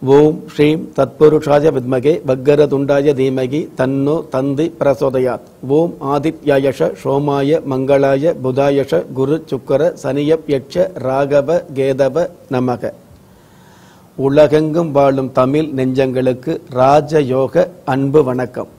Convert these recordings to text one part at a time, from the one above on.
ஓம் ஸ்ரீம் தத்புருஷாய வித்மகே வக்கரதுண்டாய தீமகி தன்னோ தந்தி பிரசோதயாத் ஓம் ஆதித்யாயஷ சோமாய மங்களாய புதாயஷ குரு சுக்கர சனியப் யட்ச ராகவ கேதவ நமக உலகெங்கும் வாழும் தமிழ் நெஞ்சங்களுக்கு ராஜயோக அன்பு வணக்கம்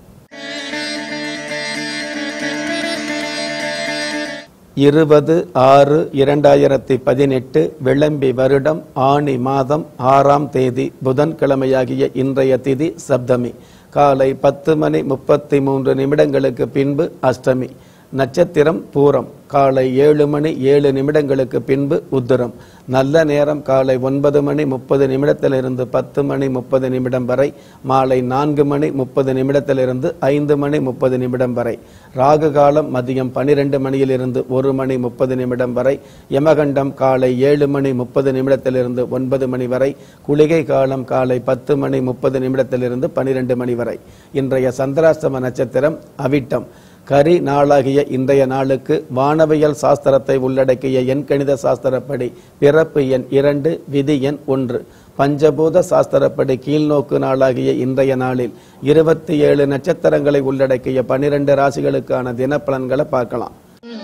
இருபது ஆறு இரண்டாயிரத்தி பதினெட்டு விளம்பி வருடம் ஆணி மாதம் ஆறாம் தேதி புதன்கிழமையாகிய இன்றைய திதி சப்தமி காலை பத்து மணி முப்பத்தி மூன்று நிமிடங்களுக்கு பின்பு அஷ்டமி நட்சத்திரம் பூரம் காலை ஏழு மணி ஏழு நிமிடங்களுக்கு பின்பு உத்திரம் நல்ல நேரம் காலை ஒன்பது மணி முப்பது நிமிடத்திலிருந்து பத்து மணி முப்பது நிமிடம் வரை மாலை நான்கு மணி முப்பது நிமிடத்திலிருந்து ஐந்து மணி முப்பது நிமிடம் வரை ராகு காலம் மதியம் பனிரெண்டு மணியிலிருந்து ஒரு மணி முப்பது நிமிடம் வரை யமகண்டம் காலை ஏழு மணி முப்பது நிமிடத்திலிருந்து ஒன்பது மணி வரை குளிகை காலம் காலை பத்து மணி முப்பது நிமிடத்திலிருந்து பனிரெண்டு மணி வரை இன்றைய சந்திராஷ்டம நட்சத்திரம் அவிட்டம் கரி நாளாகிய இன்றைய நாளுக்கு வானவியல் சாஸ்திரத்தை உள்ளடக்கிய எண்கணித சாஸ்திரப்படி பிறப்பு எண் இரண்டு விதி எண் ஒன்று பஞ்சபூத சாஸ்திரப்படி கீழ்நோக்கு நாளாகிய இன்றைய நாளில் இருபத்தி ஏழு நட்சத்திரங்களை உள்ளடக்கிய பனிரெண்டு ராசிகளுக்கான தினப்பலன்களை பார்க்கலாம்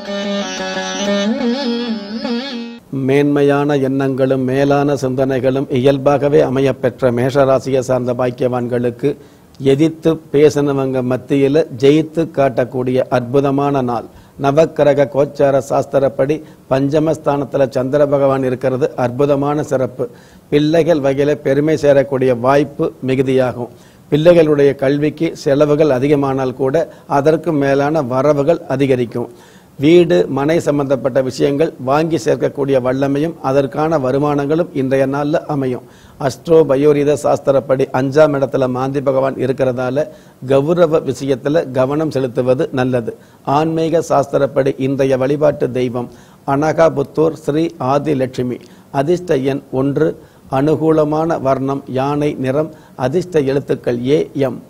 மேன்மையான எண்ணங்களும் மேலான சிந்தனைகளும் இயல்பாகவே அமையப்பெற்ற மேஷராசியை சார்ந்த பாக்கியவான்களுக்கு எதிர்த்து பேசினவங்க மத்தியில் ஜெயித்து காட்டக்கூடிய அற்புதமான நாள் நவக்கிரக கோச்சார சாஸ்திரப்படி பஞ்சமஸ்தானத்தில் சந்திர பகவான் இருக்கிறது அற்புதமான சிறப்பு பிள்ளைகள் வகையில் பெருமை சேரக்கூடிய வாய்ப்பு மிகுதியாகும் பிள்ளைகளுடைய கல்விக்கு செலவுகள் அதிகமானால் கூட அதற்கு மேலான வரவுகள் அதிகரிக்கும் வீடு மனை சம்பந்தப்பட்ட விஷயங்கள் வாங்கி சேர்க்கக்கூடிய வல்லமையும் அதற்கான வருமானங்களும் இன்றைய நாளில் அமையும் அஸ்ட்ரோ பயோரித சாஸ்திரப்படி அஞ்சாம் இடத்துல மாந்தி பகவான் இருக்கிறதால கௌரவ விஷயத்துல கவனம் செலுத்துவது நல்லது ஆன்மீக சாஸ்திரப்படி இன்றைய வழிபாட்டு தெய்வம் அனகாபுத்தூர் ஸ்ரீ ஆதிலட்சுமி அதிர்ஷ்ட எண் ஒன்று அனுகூலமான வர்ணம் யானை நிறம் அதிர்ஷ்ட எழுத்துக்கள் ஏ எம்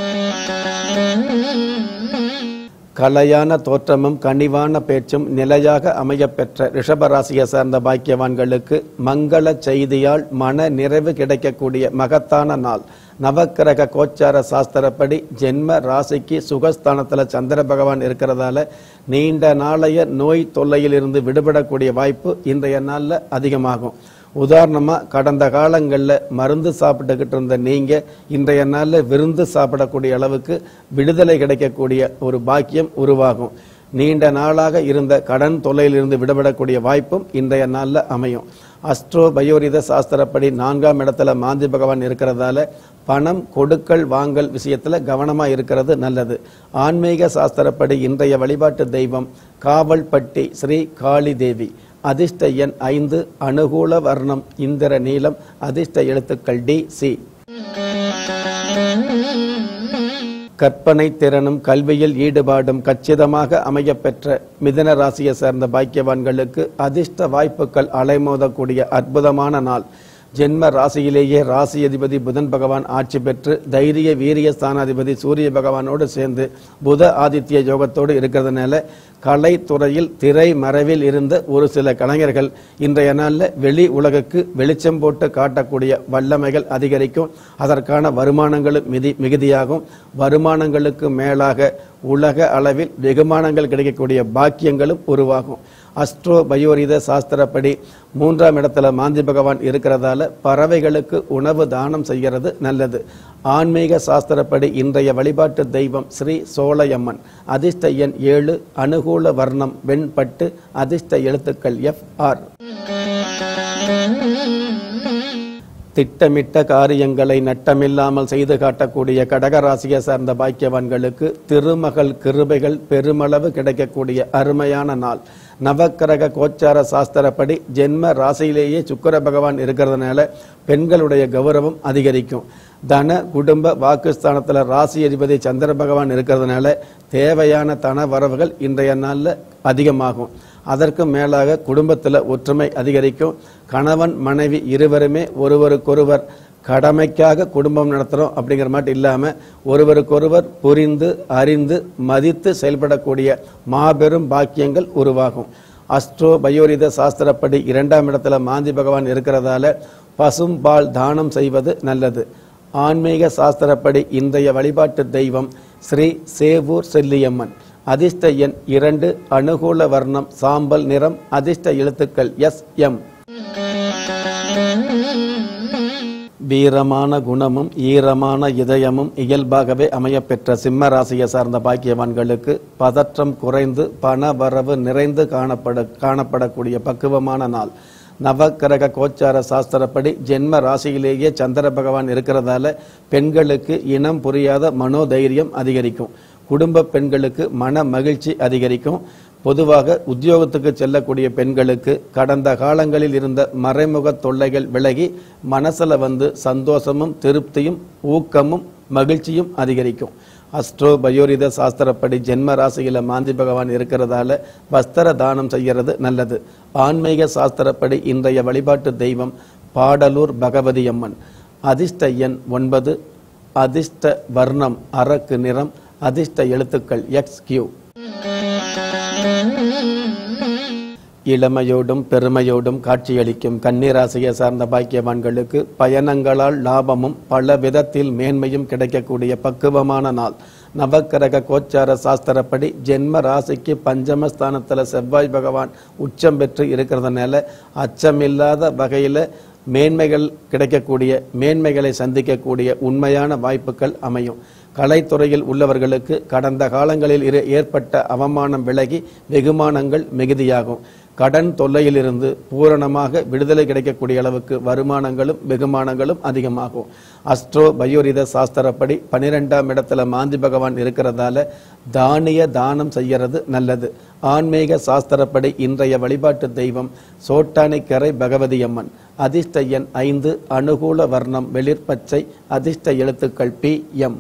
கலையான தோற்றமும் கனிவான பேச்சும் நிலையாக அமையப்பெற்ற ரிஷபராசியை சார்ந்த பாக்கியவான்களுக்கு மங்கள செய்தியால் மன நிறைவு கிடைக்கக்கூடிய மகத்தான நாள் நவக்கிரக கோச்சார சாஸ்திரப்படி ஜென்ம ராசிக்கு சுகஸ்தானத்தில் சந்திர பகவான் இருக்கிறதால நீண்ட நாளைய நோய் தொல்லையிலிருந்து விடுபடக்கூடிய வாய்ப்பு இன்றைய நாளில் அதிகமாகும் உதாரணமாக கடந்த காலங்களில் மருந்து சாப்பிட்டுக்கிட்டு இருந்த நீங்கள் இன்றைய நாளில் விருந்து சாப்பிடக்கூடிய அளவுக்கு விடுதலை கிடைக்கக்கூடிய ஒரு பாக்கியம் உருவாகும் நீண்ட நாளாக இருந்த கடன் தொல்லையிலிருந்து விடுபடக்கூடிய வாய்ப்பும் இன்றைய நாளில் அமையும் அஸ்ட்ரோ பயோரித சாஸ்திரப்படி நான்காம் இடத்துல மாந்தி பகவான் இருக்கிறதால பணம் கொடுக்கல் வாங்கல் விஷயத்தில் கவனமாக இருக்கிறது நல்லது ஆன்மீக சாஸ்திரப்படி இன்றைய வழிபாட்டு தெய்வம் காவல்பட்டி ஸ்ரீ காளி தேவி அதிர்ஷ்ட எண் ஐந்து அனுகூல வர்ணம் இந்திர நீலம் அதிர்ஷ்ட எழுத்துக்கள் டி சி கற்பனை திறனும் கல்வியில் ஈடுபாடும் கச்சிதமாக அமையப்பெற்ற மிதன ராசியை சேர்ந்த பாக்கியவான்களுக்கு அதிர்ஷ்ட வாய்ப்புகள் அலைமோதக்கூடிய அற்புதமான நாள் ஜென்ம ராசியிலேயே ராசி அதிபதி புதன் பகவான் ஆட்சி பெற்று தைரிய வீரிய ஸ்தானாதிபதி சூரிய பகவானோடு சேர்ந்து புத ஆதித்ய யோகத்தோடு இருக்கிறதுனால கலைத்துறையில் திரை மறைவில் இருந்த ஒரு சில கலைஞர்கள் இன்றைய நாளில் வெளி உலகுக்கு வெளிச்சம் போட்டு காட்டக்கூடிய வல்லமைகள் அதிகரிக்கும் அதற்கான வருமானங்களும் மிதி மிகுதியாகும் வருமானங்களுக்கு மேலாக உலக அளவில் வெகுமானங்கள் கிடைக்கக்கூடிய பாக்கியங்களும் உருவாகும் அஸ்ட்ரோ பயோரித சாஸ்திரப்படி மூன்றாம் இடத்துல மாந்தி பகவான் இருக்கிறதால பறவைகளுக்கு உணவு தானம் செய்கிறது நல்லது ஆன்மீக சாஸ்திரப்படி இன்றைய வழிபாட்டு தெய்வம் ஸ்ரீ சோழையம்மன் அதிர்ஷ்ட எண் ஏழு அனுகூல வர்ணம் வெண்பட்டு அதிர்ஷ்ட எழுத்துக்கள் எஃப் ஆர் திட்டமிட்ட காரியங்களை நட்டமில்லாமல் செய்து காட்டக்கூடிய கடகராசியை சார்ந்த பாக்கியவான்களுக்கு திருமகள் கிருபைகள் பெருமளவு கிடைக்கக்கூடிய அருமையான நாள் நவக்கிரக கோச்சார சாஸ்திரப்படி ஜென்ம ராசியிலேயே சுக்கர பகவான் இருக்கிறதுனால பெண்களுடைய கௌரவம் அதிகரிக்கும் தன குடும்ப வாக்குஸ்தானத்தில் ராசி அதிபதி சந்திர பகவான் இருக்கிறதுனால தேவையான தன வரவுகள் இன்றைய நாளில் அதிகமாகும் அதற்கு மேலாக குடும்பத்தில் ஒற்றுமை அதிகரிக்கும் கணவன் மனைவி இருவருமே ஒருவருக்கொருவர் கடமைக்காக குடும்பம் நடத்துகிறோம் அப்படிங்கிற மாதிரி இல்லாமல் ஒருவருக்கொருவர் புரிந்து அறிந்து மதித்து செயல்படக்கூடிய மாபெரும் பாக்கியங்கள் உருவாகும் அஸ்ட்ரோ பயோரித சாஸ்திரப்படி இரண்டாம் இடத்துல மாந்தி பகவான் இருக்கிறதால பசும்பால் தானம் செய்வது நல்லது ஆன்மீக சாஸ்திரப்படி இன்றைய வழிபாட்டு தெய்வம் ஸ்ரீ சேவூர் செல்லியம்மன் அதிர்ஷ்ட எண் இரண்டு அனுகூல வர்ணம் சாம்பல் நிறம் அதிர்ஷ்ட எழுத்துக்கள் எஸ் எம் வீரமான குணமும் ஈரமான இதயமும் இயல்பாகவே அமையப்பெற்ற சிம்ம ராசியை சார்ந்த பாக்கியவான்களுக்கு பதற்றம் குறைந்து பண வரவு நிறைந்து காணப்பட காணப்படக்கூடிய பக்குவமான நாள் நவக்கிரக கோச்சார சாஸ்திரப்படி ஜென்ம ராசியிலேயே சந்திர பகவான் இருக்கிறதால பெண்களுக்கு இனம் புரியாத மனோதைரியம் அதிகரிக்கும் குடும்ப பெண்களுக்கு மன மகிழ்ச்சி அதிகரிக்கும் பொதுவாக உத்தியோகத்துக்கு செல்லக்கூடிய பெண்களுக்கு கடந்த காலங்களில் இருந்த மறைமுக தொல்லைகள் விலகி மனசுல வந்து சந்தோஷமும் திருப்தியும் ஊக்கமும் மகிழ்ச்சியும் அதிகரிக்கும் அஸ்ட்ரோ பயோரித சாஸ்திரப்படி ஜென்ம ராசியில மாந்தி பகவான் இருக்கிறதால வஸ்திர தானம் செய்யறது நல்லது ஆன்மீக சாஸ்திரப்படி இன்றைய வழிபாட்டு தெய்வம் பாடலூர் பகவதி அம்மன் அதிர்ஷ்ட எண் ஒன்பது அதிர்ஷ்ட வர்ணம் அரக்கு நிறம் அதிர்ஷ்ட எழுத்துக்கள் எக்ஸ் கியூ இளமையோடும் பெருமையோடும் காட்சியளிக்கும் கன்னிராசியை சார்ந்த பாக்கியவான்களுக்கு பயணங்களால் லாபமும் பல விதத்தில் மேன்மையும் கிடைக்கக்கூடிய பக்குவமான நாள் நவக்கிரக கோச்சார சாஸ்திரப்படி ஜென்ம ராசிக்கு பஞ்சமஸ்தானத்துல செவ்வாய் பகவான் உச்சம் பெற்று இருக்கிறதுனால அச்சமில்லாத வகையில மேன்மைகள் கிடைக்கக்கூடிய மேன்மைகளை சந்திக்கக்கூடிய உண்மையான வாய்ப்புகள் அமையும் கலைத்துறையில் உள்ளவர்களுக்கு கடந்த காலங்களில் இரு ஏற்பட்ட அவமானம் விலகி வெகுமானங்கள் மிகுதியாகும் கடன் தொல்லையிலிருந்து பூரணமாக விடுதலை கிடைக்கக்கூடிய அளவுக்கு வருமானங்களும் வெகுமானங்களும் அதிகமாகும் அஸ்ட்ரோ பயோரித சாஸ்திரப்படி பனிரெண்டாம் இடத்துல மாந்தி பகவான் இருக்கிறதால தானிய தானம் செய்யறது நல்லது ஆன்மீக சாஸ்திரப்படி இன்றைய வழிபாட்டு தெய்வம் சோட்டானிக்கரை பகவதி அம்மன் அதிர்ஷ்ட எண் ஐந்து அனுகூல வர்ணம் வெளிர்பச்சை அதிர்ஷ்ட எழுத்துக்கள் பி எம்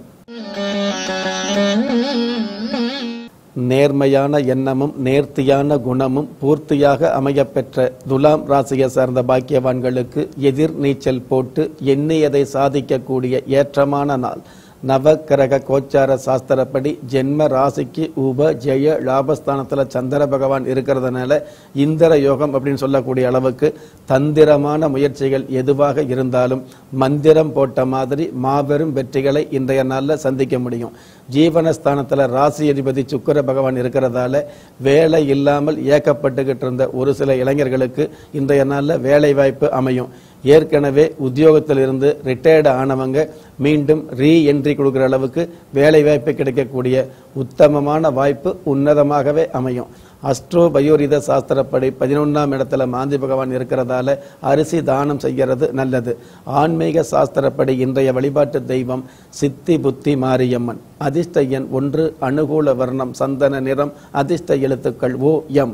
நேர்மையான எண்ணமும் நேர்த்தியான குணமும் பூர்த்தியாக அமையப்பெற்ற துலாம் ராசியை சார்ந்த பாக்கியவான்களுக்கு எதிர் நீச்சல் போட்டு எண்ணியதை சாதிக்கக்கூடிய ஏற்றமான நாள் நவக்கிரக கோச்சார சாஸ்திரப்படி ஜென்ம ராசிக்கு உப ஜெய லாபஸ்தானத்துல சந்திர பகவான் இருக்கிறதுனால இந்திர யோகம் அப்படின்னு சொல்லக்கூடிய அளவுக்கு தந்திரமான முயற்சிகள் எதுவாக இருந்தாலும் மந்திரம் போட்ட மாதிரி மாபெரும் வெற்றிகளை இன்றைய நாள்ல சந்திக்க முடியும் ஜீவனஸ்தானத்துல ராசி அதிபதி சுக்கிர பகவான் இருக்கிறதால வேலை இல்லாமல் ஏக்கப்பட்டுக்கிட்டு இருந்த ஒரு சில இளைஞர்களுக்கு இன்றைய நாள்ல வேலை வாய்ப்பு அமையும் ஏற்கனவே உத்தியோகத்தில் இருந்து ரிட்டையர்டு ஆனவங்க மீண்டும் ரீ என்ட்ரி கொடுக்குற அளவுக்கு வேலை வாய்ப்பு கிடைக்கக்கூடிய உத்தமமான வாய்ப்பு உன்னதமாகவே அமையும் அஸ்ட்ரோ பயோரித சாஸ்திரப்படி பதினொன்றாம் இடத்துல மாந்தி பகவான் இருக்கிறதால அரிசி தானம் செய்கிறது நல்லது ஆன்மீக சாஸ்திரப்படி இன்றைய வழிபாட்டு தெய்வம் சித்தி புத்தி மாரியம்மன் அதிர்ஷ்ட எண் ஒன்று அனுகூல வர்ணம் சந்தன நிறம் அதிர்ஷ்ட எழுத்துக்கள் ஓ எம்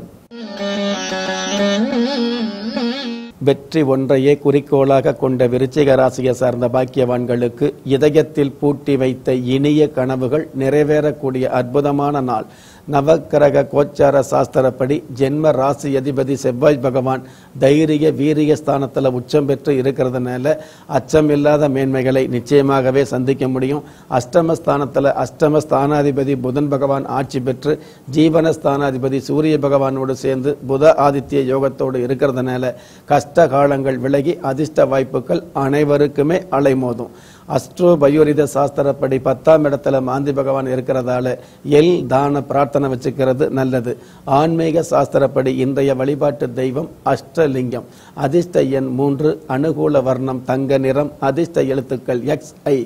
வெற்றி ஒன்றையே குறிக்கோளாக கொண்ட விருச்சிக ராசியை சார்ந்த பாக்கியவான்களுக்கு இதயத்தில் பூட்டி வைத்த இனிய கனவுகள் நிறைவேறக்கூடிய அற்புதமான நாள் நவக்கிரக கோச்சார சாஸ்திரப்படி ஜென்ம ராசி அதிபதி செவ்வாய் பகவான் தைரிய வீரிய ஸ்தானத்துல உச்சம் பெற்று இருக்கிறதுனால அச்சமில்லாத மேன்மைகளை நிச்சயமாகவே சந்திக்க முடியும் அஷ்டமஸ்தானத்துல அஷ்டம ஸ்தானாதிபதி புதன் பகவான் ஆட்சி பெற்று ஜீவன ஸ்தானாதிபதி சூரிய பகவானோடு சேர்ந்து புத ஆதித்ய யோகத்தோடு இருக்கிறதுனால கஷ்ட காலங்கள் விலகி அதிர்ஷ்ட வாய்ப்புகள் அனைவருக்குமே அலைமோதும் அஸ்ட்ரோ பயோரித சாஸ்திரப்படி பத்தாம் இடத்துல மாந்தி பகவான் இருக்கிறதால எல் தான பிரார்த்தனை வச்சுக்கிறது நல்லது ஆன்மீக சாஸ்திரப்படி இன்றைய வழிபாட்டு தெய்வம் அஷ்டலிங்கம் அதிர்ஷ்ட எண் மூன்று அனுகூல வர்ணம் தங்க நிறம் அதிர்ஷ்ட எழுத்துக்கள் எக்ஸ் ஐ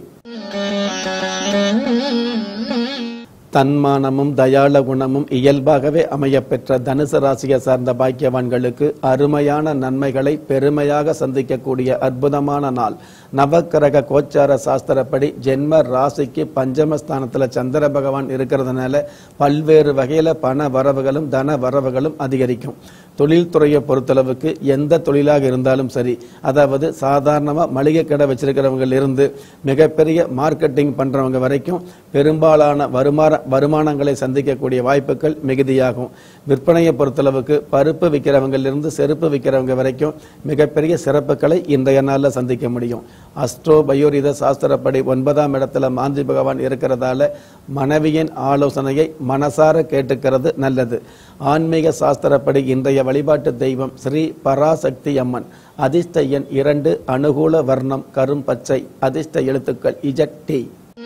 தன்மானமும் தயாள குணமும் இயல்பாகவே அமையப்பெற்ற தனுசு ராசியை சார்ந்த பாக்கியவான்களுக்கு அருமையான நன்மைகளை பெருமையாக சந்திக்கக்கூடிய அற்புதமான நாள் நவக்கிரக கோச்சார சாஸ்திரப்படி ஜென்ம ராசிக்கு பஞ்சமஸ்தானத்துல சந்திர பகவான் இருக்கிறதுனால பல்வேறு வகையில பண வரவுகளும் தன வரவுகளும் அதிகரிக்கும் தொழில்துறையை பொறுத்தளவுக்கு எந்த தொழிலாக இருந்தாலும் சரி அதாவது சாதாரணமா மளிகை கடை வச்சிருக்கிறவங்க இருந்து மிகப்பெரிய மார்க்கெட்டிங் பண்றவங்க வரைக்கும் பெரும்பாலான வருமான வருமானங்களை சந்திக்கக்கூடிய வாய்ப்புகள் மிகுதியாகும் விற்பனையை பொறுத்தளவுக்கு பருப்பு விற்கிறவங்களிலிருந்து செருப்பு விற்கிறவங்க வரைக்கும் மிகப்பெரிய சிறப்புகளை இன்றைய நாளில் சந்திக்க முடியும் அஸ்ட்ரோ பயோரித சாஸ்திரப்படி ஒன்பதாம் இடத்துல மாந்தி பகவான் இருக்கிறதால மனைவியின் ஆலோசனையை மனசார கேட்டுக்கிறது நல்லது ஆன்மீக சாஸ்திரப்படி இன்றைய வழிபாட்டு தெய்வம் ஸ்ரீ பராசக்தி அம்மன் அதிர்ஷ்ட எண் இரண்டு அனுகூல வர்ணம் கரும் பச்சை அதிர்ஷ்ட எழுத்துக்கள் இஜட் டி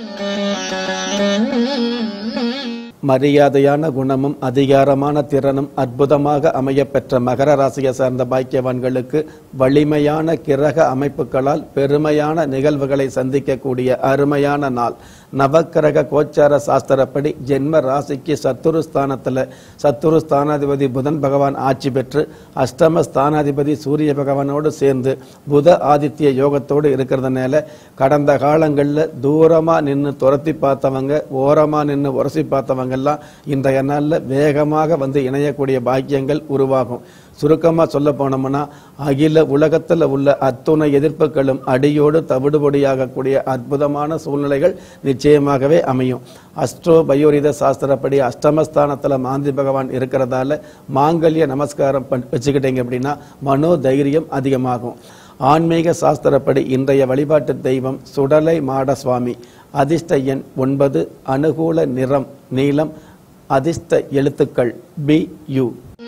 மரியாதையான குணமும் அதிகாரமான திறனும் அற்புதமாக அமையப்பெற்ற மகர ராசியை சார்ந்த பாக்கியவான்களுக்கு வலிமையான கிரக அமைப்புகளால் பெருமையான நிகழ்வுகளை சந்திக்கக்கூடிய அருமையான நாள் நவக்கிரக கோச்சார சாஸ்திரப்படி ஜென்ம ராசிக்கு சத்துரு ஸ்தானத்தில் சத்துரு ஸ்தானாதிபதி புதன் பகவான் ஆட்சி பெற்று அஷ்டம ஸ்தானாதிபதி சூரிய பகவானோடு சேர்ந்து புத ஆதித்ய யோகத்தோடு இருக்கிறதுனால கடந்த காலங்களில் தூரமாக நின்று துரத்தி பார்த்தவங்க ஓரமாக நின்று உரசி பார்த்தவங்கெல்லாம் இன்றைய நாளில் வேகமாக வந்து இணையக்கூடிய பாக்கியங்கள் உருவாகும் சுருக்கமாக சொல்ல போனோம்னா அகில உலகத்தில் உள்ள அத்துணை எதிர்ப்புகளும் அடியோடு தவிடுபொடியாகக்கூடிய அற்புதமான சூழ்நிலைகள் நிச்சயமாகவே அமையும் அஸ்ட்ரோ பயோரித சாஸ்திரப்படி அஷ்டமஸ்தானத்தில் மாந்தி பகவான் இருக்கிறதால மாங்கல்ய நமஸ்காரம் பண் வச்சுக்கிட்டீங்க அப்படின்னா மனோ தைரியம் அதிகமாகும் ஆன்மீக சாஸ்திரப்படி இன்றைய வழிபாட்டு தெய்வம் சுடலை மாட சுவாமி அதிர்ஷ்ட எண் ஒன்பது அனுகூல நிறம் நீலம் அதிர்ஷ்ட எழுத்துக்கள் பி யு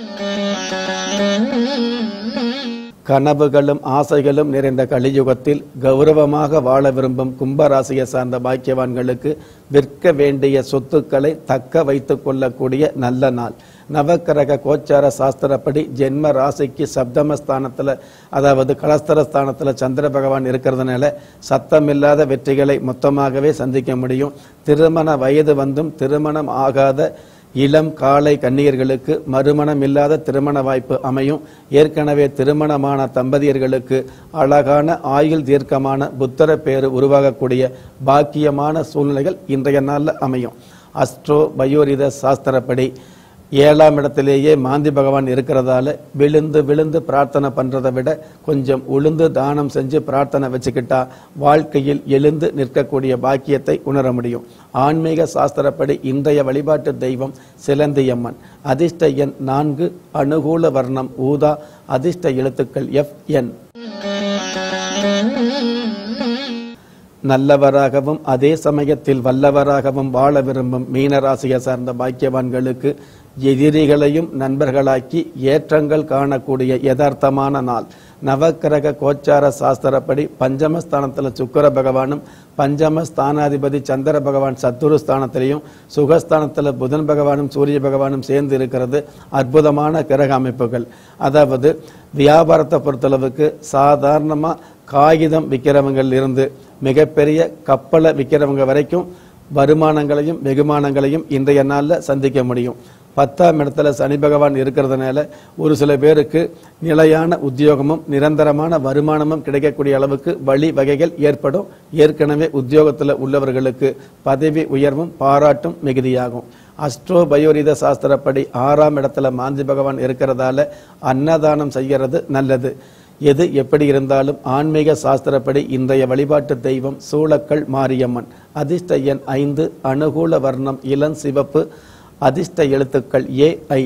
கனவுகளும் ஆசைகளும் நிறைந்த கலியுகத்தில் கௌரவமாக வாழ விரும்பும் கும்பராசியை சார்ந்த பாக்கியவான்களுக்கு விற்க வேண்டிய சொத்துக்களை தக்க வைத்துக் கொள்ளக்கூடிய நல்ல நாள் நவக்கிரக கோச்சார சாஸ்திரப்படி ஜென்ம ராசிக்கு சப்தமஸ்தானத்தில் அதாவது கலஸ்தரஸ்தானத்தில் சந்திர பகவான் இருக்கிறதுனால சத்தமில்லாத வெற்றிகளை மொத்தமாகவே சந்திக்க முடியும் திருமண வயது வந்தும் திருமணம் ஆகாத இளம் காலை கன்னியர்களுக்கு மறுமணம் இல்லாத திருமண வாய்ப்பு அமையும் ஏற்கனவே திருமணமான தம்பதியர்களுக்கு அழகான ஆயுள் தீர்க்கமான புத்தர பேரு உருவாகக்கூடிய பாக்கியமான சூழ்நிலைகள் இன்றைய நாளில் அமையும் அஸ்ட்ரோ பயோரித சாஸ்திரப்படி ஏழாம் இடத்திலேயே மாந்தி பகவான் இருக்கிறதால விழுந்து விழுந்து பிரார்த்தனை பண்றதை விட கொஞ்சம் உளுந்து தானம் செஞ்சு பிரார்த்தனை வச்சுக்கிட்டா வாழ்க்கையில் எழுந்து நிற்கக்கூடிய பாக்கியத்தை உணர முடியும் ஆன்மீக சாஸ்திரப்படி இன்றைய வழிபாட்டு தெய்வம் சிலந்தியம்மன் அதிர்ஷ்ட எண் நான்கு அனுகூல வர்ணம் ஊதா அதிர்ஷ்ட எழுத்துக்கள் எஃப் என் நல்லவராகவும் அதே சமயத்தில் வல்லவராகவும் வாழ விரும்பும் மீனராசியை சார்ந்த பாக்கியவான்களுக்கு எதிரிகளையும் நண்பர்களாக்கி ஏற்றங்கள் காணக்கூடிய யதார்த்தமான நாள் நவக்கிரக கோச்சார சாஸ்திரப்படி பஞ்சமஸ்தானத்தில் சுக்கர பகவானும் பஞ்சம ஸ்தானாதிபதி சந்திர பகவான் சத்துரு ஸ்தானத்திலையும் சுகஸ்தானத்தில் புதன் பகவானும் சூரிய பகவானும் சேர்ந்து இருக்கிறது அற்புதமான கிரக அமைப்புகள் அதாவது வியாபாரத்தை பொறுத்தளவுக்கு சாதாரணமாக காகிதம் விற்கிறவங்கள் இருந்து மிகப்பெரிய கப்பலை விற்கிறவங்க வரைக்கும் வருமானங்களையும் வெகுமானங்களையும் இன்றைய நாளில் சந்திக்க முடியும் பத்தாம் இடத்துல சனி பகவான் இருக்கிறதுனால ஒரு சில பேருக்கு நிலையான உத்தியோகமும் நிரந்தரமான வருமானமும் கிடைக்கக்கூடிய அளவுக்கு வழி வகைகள் ஏற்படும் ஏற்கனவே உத்தியோகத்தில் உள்ளவர்களுக்கு பதவி உயர்வும் பாராட்டும் மிகுதியாகும் அஸ்ட்ரோ பயோரித சாஸ்திரப்படி ஆறாம் இடத்துல மாந்தி பகவான் இருக்கிறதால அன்னதானம் செய்கிறது நல்லது எது எப்படி இருந்தாலும் ஆன்மீக சாஸ்திரப்படி இன்றைய வழிபாட்டு தெய்வம் சூளக்கல் மாரியம்மன் அதிர்ஷ்ட எண் ஐந்து அனுகூல வர்ணம் இளம் சிவப்பு அதிர்ஷ்ட எழுத்துக்கள் ஏ ஐ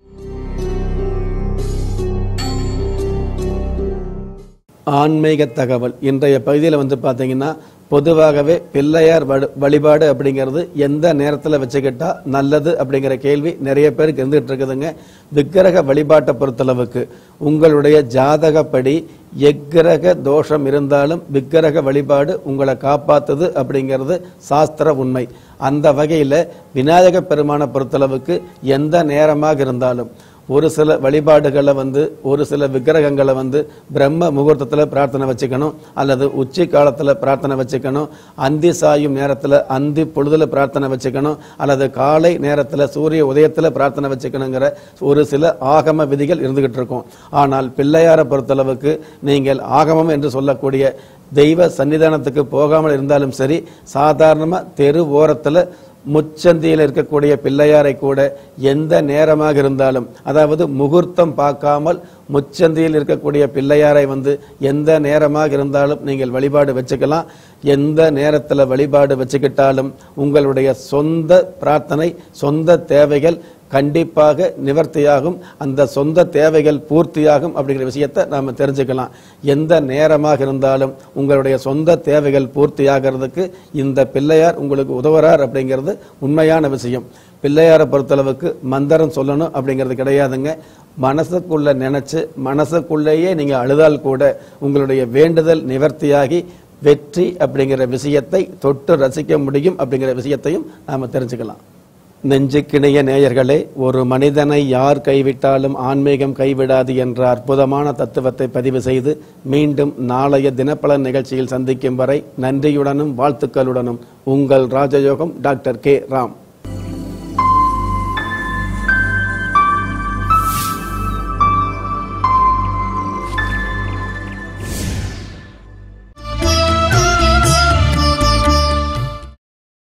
ஆன்மீக தகவல் இன்றைய பகுதியில் வந்து பார்த்தீங்கன்னா பொதுவாகவே பிள்ளையார் வழி- வழிபாடு அப்படிங்கிறது எந்த நேரத்தில் வச்சுக்கிட்டா நல்லது அப்படிங்கிற கேள்வி நிறைய பேருக்கு இருந்துகிட்டு இருக்குதுங்க விக்கிரக வழிபாட்டை பொறுத்தளவுக்கு உங்களுடைய ஜாதகப்படி எக்கிரக தோஷம் இருந்தாலும் விக்கிரக வழிபாடு உங்களை காப்பாத்துது அப்படிங்கிறது சாஸ்திர உண்மை அந்த வகையில் விநாயக பெருமானை பொறுத்தளவுக்கு எந்த நேரமாக இருந்தாலும் ஒரு சில வழிபாடுகளை வந்து ஒரு சில விக்கிரகங்களை வந்து பிரம்ம முகூர்த்தத்தில் பிரார்த்தனை வச்சுக்கணும் அல்லது உச்சி காலத்தில் பிரார்த்தனை வச்சுக்கணும் அந்தி சாயும் நேரத்தில் அந்தி பொழுதுல பிரார்த்தனை வச்சுக்கணும் அல்லது காலை நேரத்தில் சூரிய உதயத்தில் பிரார்த்தனை வச்சுக்கணுங்கிற ஒரு சில ஆகம விதிகள் இருந்துகிட்டு இருக்கும் ஆனால் பிள்ளையாரை பொறுத்தளவுக்கு நீங்கள் ஆகமம் என்று சொல்லக்கூடிய தெய்வ சன்னிதானத்துக்கு போகாமல் இருந்தாலும் சரி சாதாரணமாக தெரு ஓரத்தில் முச்சந்தியில் இருக்கக்கூடிய பிள்ளையாரை கூட எந்த நேரமாக இருந்தாலும் அதாவது முகூர்த்தம் பார்க்காமல் முச்சந்தியில் இருக்கக்கூடிய பிள்ளையாரை வந்து எந்த நேரமாக இருந்தாலும் நீங்கள் வழிபாடு வச்சுக்கலாம் எந்த நேரத்தில் வழிபாடு வச்சுக்கிட்டாலும் உங்களுடைய சொந்த பிரார்த்தனை சொந்த தேவைகள் கண்டிப்பாக நிவர்த்தியாகும் அந்த சொந்த தேவைகள் பூர்த்தியாகும் அப்படிங்கிற விஷயத்தை நாம் தெரிஞ்சுக்கலாம் எந்த நேரமாக இருந்தாலும் உங்களுடைய சொந்த தேவைகள் பூர்த்தியாகிறதுக்கு இந்த பிள்ளையார் உங்களுக்கு உதவுறார் அப்படிங்கிறது உண்மையான விஷயம் பிள்ளையாரை பொறுத்தளவுக்கு மந்திரம் சொல்லணும் அப்படிங்கிறது கிடையாதுங்க மனசுக்குள்ள நினைச்சு மனசுக்குள்ளேயே நீங்க அழுதால் கூட உங்களுடைய வேண்டுதல் நிவர்த்தியாகி வெற்றி அப்படிங்கிற விஷயத்தை தொட்டு ரசிக்க முடியும் அப்படிங்கிற விஷயத்தையும் நாம தெரிஞ்சுக்கலாம் நெஞ்சுக்கிணைய நேயர்களே ஒரு மனிதனை யார் கைவிட்டாலும் ஆன்மீகம் கைவிடாது என்ற அற்புதமான தத்துவத்தை பதிவு செய்து மீண்டும் நாளைய தினப்பலன் நிகழ்ச்சியில் சந்திக்கும் வரை நன்றியுடனும் வாழ்த்துக்களுடனும் உங்கள் ராஜயோகம் டாக்டர் கே ராம்